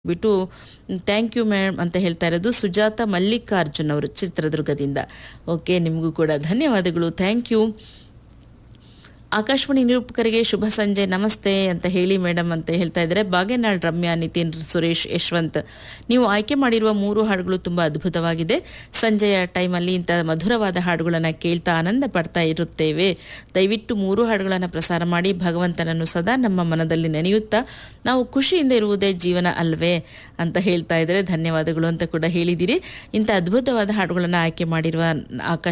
ಬಿಟ್ಟು thank you ma'am ಅಂತ ಹೇಳ್ತಾ ಇರೋದು ಸುಜಾತ ಮಲ್ಲಿಕಾರ್ಜುನ್ ಅವರು ಚಿತ್ರದುರ್ಗದಿಂದ ಓಕೆ ನಿಮಗೂ ಕೂಡ ಧನ್ಯವಾದಗಳು ಥ್ಯಾಂಕ್ ಯು ಆಕಾಶವಾಣಿ ನಿರೂಪಕರಿಗೆ ಶುಭ ಸಂಜೆ ನಮಸ್ತೆ ಅಂತ ಹೇಳಿ ಮೇಡಮ್ ಅಂತ ಹೇಳ್ತಾ ಇದ್ದಾರೆ ಬಾಗೇನಾಳ್ ರಮ್ಯಾ ನಿತಿನ್ ಸುರೇಶ್ ಯಶವಂತ್ ನೀವು ಆಯ್ಕೆ ಮಾಡಿರುವ ಮೂರು ಹಾಡುಗಳು ತುಂಬ ಅದ್ಭುತವಾಗಿದೆ ಸಂಜೆಯ ಟೈಮಲ್ಲಿ ಇಂಥ ಮಧುರವಾದ ಹಾಡುಗಳನ್ನು ಕೇಳ್ತಾ ಆನಂದ ಪಡ್ತಾ ಇರುತ್ತೇವೆ ದಯವಿಟ್ಟು ಮೂರು ಹಾಡುಗಳನ್ನು ಪ್ರಸಾರ ಮಾಡಿ ಭಗವಂತನನ್ನು ಸದಾ ನಮ್ಮ ಮನದಲ್ಲಿ ನೆನೆಯುತ್ತಾ ನಾವು ಖುಷಿಯಿಂದ ಇರುವುದೇ ಜೀವನ ಅಲ್ವೇ ಅಂತ ಹೇಳ್ತಾ ಇದ್ದಾರೆ ಧನ್ಯವಾದಗಳು ಅಂತ ಕೂಡ ಹೇಳಿದಿರಿ ಇಂಥ ಅದ್ಭುತವಾದ ಹಾಡುಗಳನ್ನು ಆಯ್ಕೆ ಮಾಡಿರುವ ಆಕಾಶ